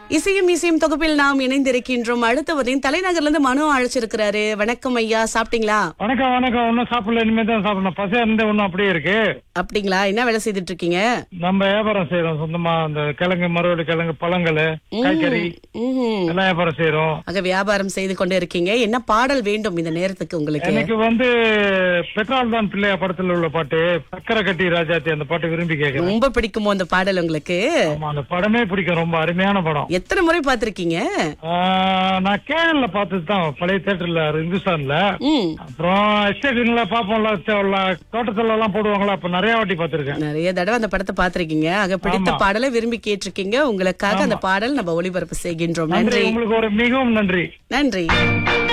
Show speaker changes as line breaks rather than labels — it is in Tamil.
இசையும் இசையும் தொகுப்பில் நாம் இணைந்திருக்கின்றோம் அடுத்தவரின் தலைநகர்ல இருந்து மனு அழைச்சிருக்கிறாரு வணக்கம் ஐயா சாப்பிட்டீங்களா
வணக்கம் வணக்கம் ஒன்னும் சாப்பிடல இனிமே தான் சாப்பிடணும் பசியா இருந்தே ஒன்னும் அப்படியே இருக்கு
அப்படிங்களா என்ன வேலை செய்துட்டு இருக்கீங்க
நம்ம வியாபாரம் செய்யறோம் சொந்தமா அந்த கிழங்கு மறுவடி கிழங்கு பழங்கள் காய்கறி
ம்ஹும்.
எல்லாம் வியாபாரம் செய்யறோம்
ஆக வியாபாரம் செய்து கொண்டு இருக்கீங்க என்ன பாடல் வேண்டும் இந்த நேரத்துக்கு உங்களுக்கு
எனக்கு வந்து பெட்ரோல் தான் பிள்ளையா படத்துல உள்ள பாட்டு சக்கரை கட்டி ராஜாத்தி அந்த பாட்டு விரும்பி கேட்கிறேன்
ரொம்ப பிடிக்குமோ அந்த பாடல் உங்களுக்கு
ஆமா அந்த படமே பிடிக்கும் ரொம்ப அருமையான படம்
எத்தனை முறை பார்த்திருக்கீங்க
ஆஹ், நான் கேரள பார்த்தது தான் பழைய தேட்டர்ல இந்துஸ்தான்ல
ம்
அப்புறம் எஸ்டேட்டுங்கள பாப்போம்ல ச- தோட்டத்துல எல்லாம் போடுவாங்களா அப்ப நிறைய வாட்டி பார்த்திருக்கேன்
நிறைய தடவை அந்த படத்தை பார்த்திருக்கீங்க ஆக பிடித்த
ஆமா.
பாடலை விரும்பி கேட்டிருக்கீங்க உங்களுக்காக அந்த பாடல் நம்ம ஒளிபரப்பு செய்கின்றோம்
நன்றி
நன்றி
உங்களுக்கு ஒரு மிகவும் நன்றி
நன்றி